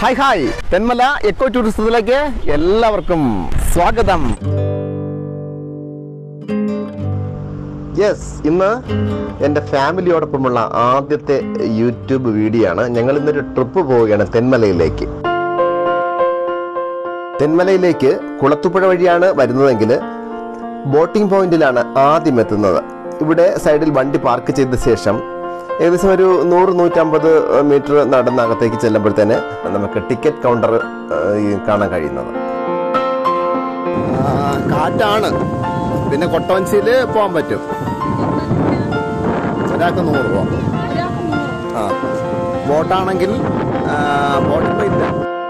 hi hi Thenmala eco ടൂറിസത്തിലേക്ക് എല്ലാവർക്കും സ്വാഗതം യെസ് ഇന്ന് എൻ്റെ ഫാമിലിയോടൊപ്പമുള്ള ആദ്യത്തെ യൂട്യൂബ് വീഡിയോ ആണ് ഞങ്ങൾ ഇന്നൊരു ട്രിപ്പ് പോവുകയാണ് തെന്മലയിലേക്ക് തെന്മലയിലേക്ക് കുളത്തുപുഴ വഴിയാണ് വരുന്നതെങ്കിൽ ബോട്ടിംഗ് പോയിന്റിലാണ് ആദ്യം എത്തുന്നത് ഇവിടെ സൈഡിൽ വണ്ടി പാർക്ക് ചെയ്ത ശേഷം ഏകദേശം ഒരു നൂറ് നൂറ്റമ്പത് മീറ്റർ നടന്നകത്തേക്ക് ചെല്ലുമ്പോഴത്തേന് നമുക്ക് ടിക്കറ്റ് കൗണ്ടർ കാണാൻ കഴിയുന്നത് കാറ്റാണ് പിന്നെ കൊട്ടവഞ്ചിയിൽ പോകാൻ പറ്റും ഒരാൾക്ക് നൂറ് രൂപ ആ ബോട്ടാണെങ്കിൽ ബോട്ട് ഇപ്പം ഇല്ല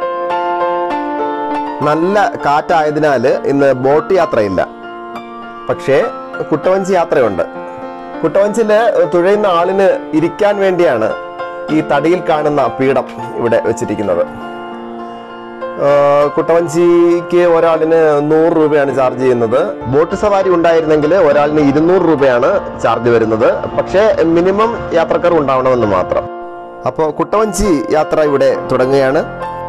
നല്ല കാറ്റായതിനാൽ ഇന്ന് ബോട്ട് യാത്രയില്ല പക്ഷേ കുട്ടവഞ്ചി യാത്രയുണ്ട് കുട്ടവഞ്ചിയിൽ തുഴയുന്ന ആളിന് ഇരിക്കാൻ വേണ്ടിയാണ് ഈ തടിയിൽ കാണുന്ന പീഠം ഇവിടെ വെച്ചിരിക്കുന്നത് ആ, കുട്ടവഞ്ചിക്ക് ഒരാളിന് നൂറ് രൂപയാണ് ചാർജ് ചെയ്യുന്നത് ബോട്ട് സവാരി ഉണ്ടായിരുന്നെങ്കിൽ ഒരാളിന് ഇരുന്നൂറ് രൂപയാണ് ചാർജ് വരുന്നത് പക്ഷേ മിനിമം യാത്രക്കാർ ഉണ്ടാവണമെന്ന് മാത്രം അപ്പോൾ കുട്ടവഞ്ചി യാത്ര ഇവിടെ തുടങ്ങുകയാണ്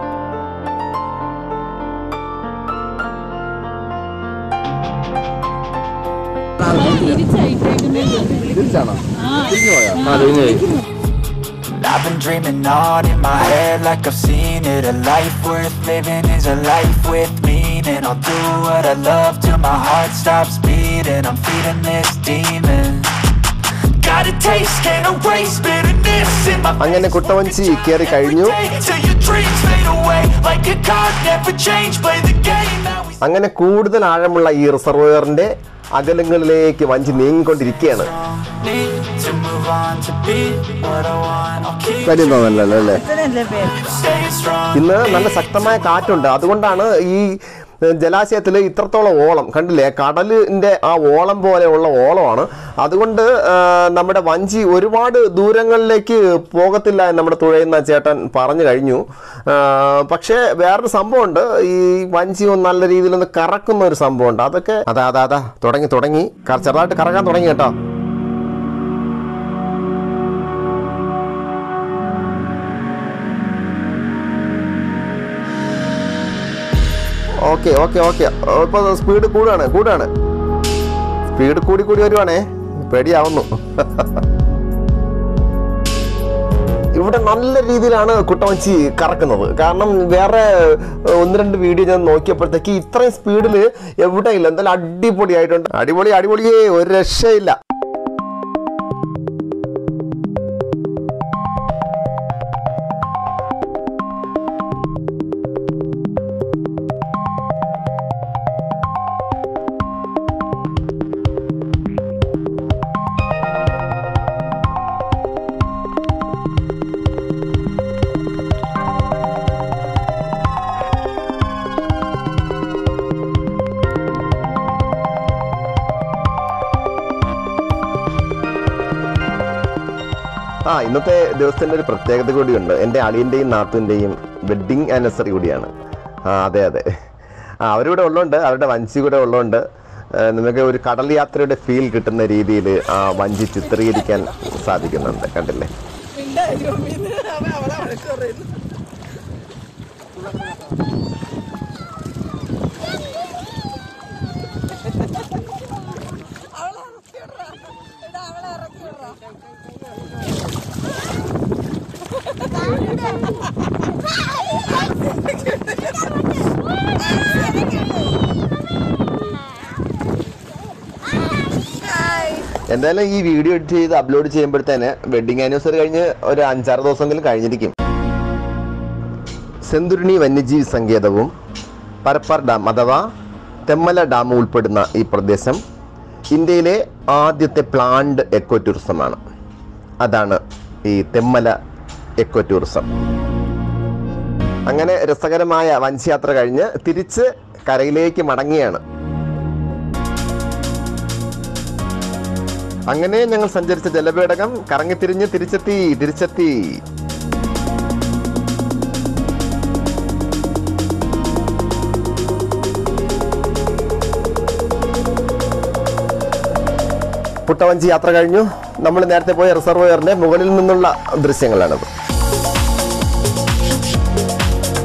തിരിച്ചാണോ തിരിഞ്ഞു പോയോ I've been dreaming on in my head like I've seen it A life worth living is a life with meaning I'll do what I love till my heart stops beating I'm feeding this demon Got a taste, can't erase bitterness in my അങ്ങനെ കുട്ടവഞ്ചി കയറി കഴിഞ്ഞു Till your dreams fade away Like a card, never change Play the game that we അങ്ങനെ കൂടുതൽ ആഴമുള്ള ഈ റിസർവോയറിന്റെ അകലങ്ങളിലേക്ക് വഞ്ചി നീങ്ങിക്കൊണ്ടിരിക്കുകയാണ് need To move on to be what I want I'll keep വലിയ തോന്നലല്ലോ അല്ലേ staying strong ഇന്ന് നല്ല ശക്തമായ കാറ്റുണ്ട് അതുകൊണ്ടാണ് ഈ ജലാശയത്തിൽ ഇത്രത്തോളം ഓളം കണ്ടില്ലേ കടലിന്റെ ആ ഓളം പോലെയുള്ള ഓളമാണ് അതുകൊണ്ട് ആ, നമ്മുടെ വഞ്ചി ഒരുപാട് ദൂരങ്ങളിലേക്ക് പോകത്തില്ല എന്ന് നമ്മുടെ തുഴയുന്ന ചേട്ടൻ പറഞ്ഞു കഴിഞ്ഞു ആ, പക്ഷേ വേറൊരു സംഭവമുണ്ട് ഈ വഞ്ചി ഒന്ന് നല്ല രീതിയിൽ ഒന്ന് കറക്കുന്ന ഒരു സംഭവമുണ്ട് അതൊക്കെ അതാ അതാ അതാ തുടങ്ങി തുടങ്ങി ക- ചെറുതായിട്ട് കറങ്ങാൻ തുടങ്ങി കേട്ടോ ഓക്കെ ഓക്കെ ഓക്കെ ഇപ്പൊ സ്പീഡ് കൂടുകയാണ് കൂടുകയാണ് സ്പീഡ് കൂടി കൂടി വരുവാണേ പേടിയാവുന്നു ഇവിടെ നല്ല രീതിയിലാണ് കുട്ടവഞ്ചി കറക്കുന്നത് കാരണം വേറെ ഏഹ്, ഒന്ന് രണ്ട് വീഡിയോ ഞാൻ നോക്കിയപ്പോഴത്തേക്ക് ഇത്രയും സ്പീഡിൽ എവിടെ ഇല്ല എന്തായാലും അടിപൊളിയായിട്ടുണ്ട് അടിപൊളി അടിപൊളിയേ ഒരു രക്ഷയില്ല ആ ഇന്നത്തെ ദിവസത്തിന്റെ ഒരു പ്രത്യേകത കൂടിയുണ്ട് എൻ്റെ അളിയൻ്റെയും നാത്തുവിൻ്റെയും വെഡ്ഡിങ് ആനിവേഴ്സറി കൂടിയാണ് ആ അതെ അതെ ആ അവരിവിടെ ഉള്ളതുകൊണ്ട് അവരുടെ വഞ്ചി കൂടെ ഉള്ളതുകൊണ്ട് ആ, നമുക്ക് ഒരു കടൽ യാത്രയുടെ ഫീൽ കിട്ടുന്ന രീതിയിൽ ആ വഞ്ചി ചിത്രീകരിക്കാൻ സാധിക്കുന്നുണ്ട് കണ്ടില്ലേ എന്തായാലും ഈ വീഡിയോ എഡിറ്റ് ചെയ്ത് അപ്ലോഡ് ചെയ്യുമ്പോഴത്തേന് വെഡിങ് ആനിവേഴ്സറി കഴിഞ്ഞ് ഒരു അഞ്ചാറ് ദിവസമെങ്കിലും കഴിഞ്ഞിരിക്കും സെന്തുരുണി വന്യജീവി സങ്കേതവും പരപ്പാർ ഡാം അഥവാ തെമ്മല ഡാം ഉൾപ്പെടുന്ന ഈ പ്രദേശം ഇന്ത്യയിലെ ആദ്യത്തെ പ്ലാൻഡ് എക്കോ ടൂറിസമാണ് അതാണ് ഈ തെമ്മല എക്കോ ടൂറിസം അങ്ങനെ രസകരമായ വഞ്ചിയാത്ര കഴിഞ്ഞ് തിരിച്ച് കരയിലേക്ക് മടങ്ങിയാണ് അങ്ങനെ ഞങ്ങൾ സഞ്ചരിച്ച ജലപേടകം കറങ്ങിത്തിരിഞ്ഞ് തിരിച്ചെത്തി തിരിച്ചെത്തി പുട്ടവഞ്ചി യാത്ര കഴിഞ്ഞു നമ്മൾ നേരത്തെ പോയ റിസർവോയറിന്റെ മുകളിൽ നിന്നുള്ള ദൃശ്യങ്ങളാണത്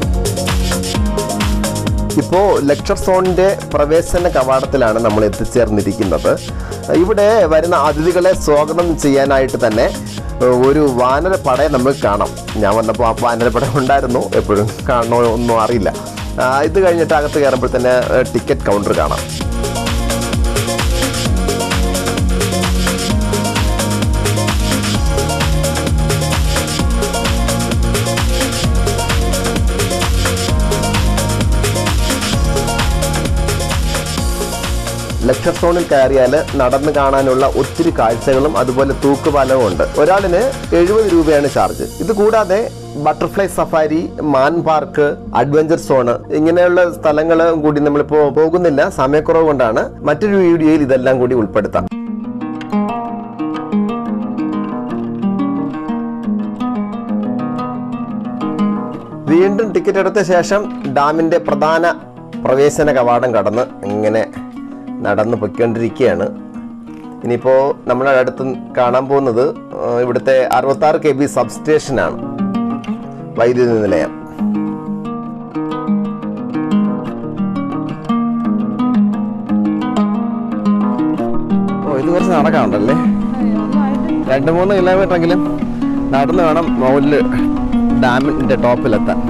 ഇപ്പോൾ ലെക്ചർ സോണിന്റെ പ്രവേശന കവാടത്തിലാണ് നമ്മൾ എത്തിച്ചേർന്നിരിക്കുന്നത് ഇവിടെ വരുന്ന അതിഥികളെ സ്വാഗതം ചെയ്യാനായിട്ട് തന്നെ ഏഹ്, ഒരു വാനരപ്പടയെ നമുക്ക് കാണാം ഞാൻ വന്നപ്പോൾ ആ വാനരപ്പട ഉണ്ടായിരുന്നു എപ്പോഴും കാണണോ ഒന്നും അറിയില്ല ആ, ഇത് കഴിഞ്ഞിട്ട് അകത്ത് കയറുമ്പോൾ തന്നെ ഏഹ്, ടിക്കറ്റ് കൗണ്ടർ കാണാം ലെക്ചർ സോണിൽ കയറിയാൽ നടന്നു കാണാനുള്ള ഒത്തിരി കാഴ്ചകളും അതുപോലെ തൂക്കുപാലവും ഉണ്ട് ഒരാളിന് എഴുപത് രൂപയാണ് ചാർജ് ഇത് കൂടാതെ ബട്ടർഫ്ലൈ സഫാരി മാൻ പാർക്ക് അഡ്വഞ്ചർ സോണ് ഇങ്ങനെയുള്ള സ്ഥലങ്ങൾ കൂടി നമ്മളിപ്പോൾ പോകുന്നില്ല സമയക്കുറവ് കൊണ്ടാണ് മറ്റൊരു വീഡിയോയിൽ ഇതെല്ലാം കൂടി ഉൾപ്പെടുത്താം വീണ്ടും ടിക്കറ്റ് എടുത്ത ശേഷം ഡാമിന്റെ പ്രധാന പ്രവേശന കവാടം കടന്ന് ഇങ്ങനെ നടന്നു പൊയ്ക്കൊണ്ടിരിക്കുകയാണ് ഇനിയിപ്പോൾ നമ്മുടെ അടുത്ത് കാണാൻ പോകുന്നത് ആ, ഇവിടുത്തെ അറുപത്താറ് കെ ബി സബ്സ്റ്റേഷനാണ് വൈദ്യുതി നിലയം ഓ ഇത് കുറച്ച് നടക്കാനുണ്ടല്ലേ രണ്ട് മൂന്ന് കിലോമീറ്റർ എങ്കിലും നടന്നു വേണം മുകളിൽ ഡാമിന്റെ ടോപ്പിലെത്താൻ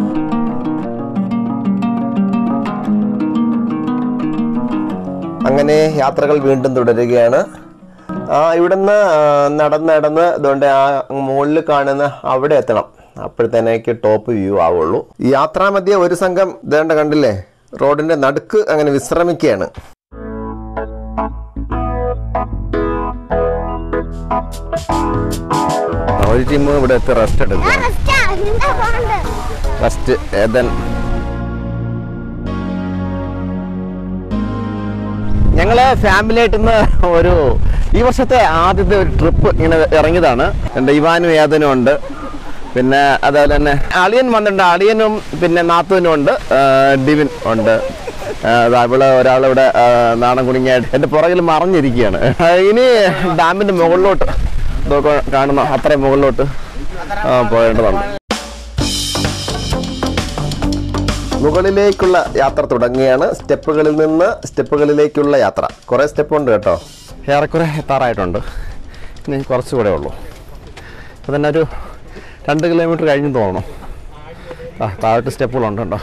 അങ്ങനെ യാത്രകൾ വീണ്ടും തുടരുകയാണ് ആ ഇവിടുന്ന് ആ, നടന്ന് നടന്ന് അതുകൊണ്ട് ആ മുകളിൽ കാണുന്ന അവിടെ എത്തണം അപ്പോഴത്തേക്ക് ടോപ്പ് വ്യൂ ആവുള്ളൂ ഈ യാത്രാമധ്യ ഒരു സംഘം ഇതേണ്ട കണ്ടില്ലേ റോഡിന്റെ നടുക്ക് അങ്ങനെ വിശ്രമിക്കുകയാണ് ഒരു ടീം ഇവിടെ എത്തി റെസ്റ്റ് എടുക്കുക ഫസ്റ്റ് ഏതൻ ഞങ്ങള് ഫാമിലി ആയിട്ട് ഇന്ന് ഒരു ഈ വർഷത്തെ ആദ്യത്തെ ഒരു ട്രിപ്പ് ഇങ്ങനെ ഇറങ്ങിയതാണ് എൻ്റെ ഇവാനും ഏതനും ഉണ്ട് പിന്നെ അതുപോലെ തന്നെ അളിയൻ വന്നിട്ടുണ്ട് അളിയനും പിന്നെ നാത്തൂനും ഉണ്ട് ആ, ഡിവിൻ ഉണ്ട് ആ, ദാ ഇവിടെ ഒരാളിവിടെ ആ, നാണം കുണിങ്ങായിട്ട് എൻ്റെ പുറകിൽ മറഞ്ഞിരിക്കുകയാണ് ആ, ഇനി ഡാമിൻ്റെ മുകളിലോട്ട് ഇതൊക്കെ കാണുന്ന അത്രയും മുകളിലോട്ട് ആ, പോകേണ്ടതുണ്ട് മുകളിലേക്കുള്ള യാത്ര തുടങ്ങുകയാണ് സ്റ്റെപ്പുകളിൽ നിന്ന് സ്റ്റെപ്പുകളിലേക്കുള്ള യാത്ര കുറേ സ്റ്റെപ്പ് ഉണ്ട് കേട്ടോ ഏറെക്കുറെ എത്താറായിട്ടുണ്ട് ഇനി കുറച്ചുകൂടെ ഉള്ളൂ അപ്പോൾ തന്നെ ഒരു രണ്ട് കിലോമീറ്റർ കഴിഞ്ഞു തോന്നണം ആ താഴോട്ട് സ്റ്റെപ്പുകളുണ്ട് കേട്ടോ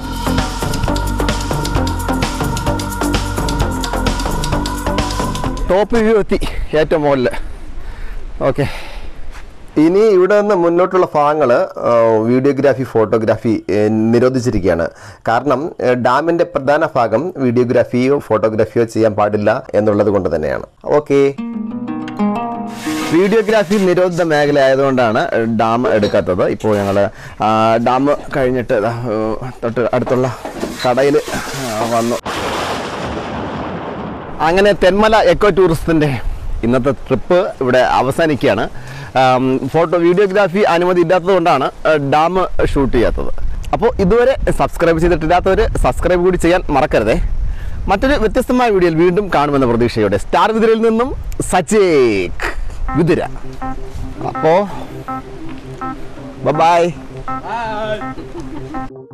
ടോപ്പ് വ്യൂ എത്തി ഏറ്റവും മുകളിൽ ഓക്കെ ഇനി ഇവിടെ നിന്ന് മുന്നോട്ടുള്ള ഭാഗങ്ങൾ വീഡിയോഗ്രാഫി ഫോട്ടോഗ്രാഫി ഏഹ്, നിരോധിച്ചിരിക്കുകയാണ് കാരണം ഏഹ്, ഡാമിന്റെ പ്രധാന ഭാഗം വീഡിയോഗ്രാഫിയോ ഫോട്ടോഗ്രാഫിയോ ചെയ്യാൻ പാടില്ല എന്നുള്ളത് കൊണ്ട് തന്നെയാണ് ഓക്കെ വീഡിയോഗ്രാഫി നിരോധിത മേഖല ആയതുകൊണ്ടാണ് ഡാം എടുക്കാത്തത് ഇപ്പോൾ ഞങ്ങൾ ഡാം കഴിഞ്ഞിട്ട് ദാ, ഏഹ്, തൊട്ട് അടുത്തുള്ള കടയിൽ വന്നു അങ്ങനെ തെന്മല എക്കോ ടൂറിസത്തിൻ്റെ ഇന്നത്തെ ട്രിപ്പ് ഇവിടെ അവസാനിക്കുകയാണ് ആം, ഫോട്ടോ വീഡിയോഗ്രാഫി അനുമതി ഇല്ലാത്തതുകൊണ്ടാണ് ഡാം ഷൂട്ട് ചെയ്യാത്തത് അപ്പോൾ ഇതുവരെ സബ്സ്ക്രൈബ് ചെയ്തിട്ടില്ലാത്തവർ സബ്സ്ക്രൈബ് കൂടി ചെയ്യാൻ മറക്കരുതേ മറ്റൊരു വ്യത്യസ്തമായ വീഡിയോയിൽ വീണ്ടും കാണുമെന്ന പ്രതീക്ഷയോടെ സ്റ്റാർ വിതിരയിൽ നിന്നും സച്ചേക്ക് വിതുര അപ്പോൾ ബൈ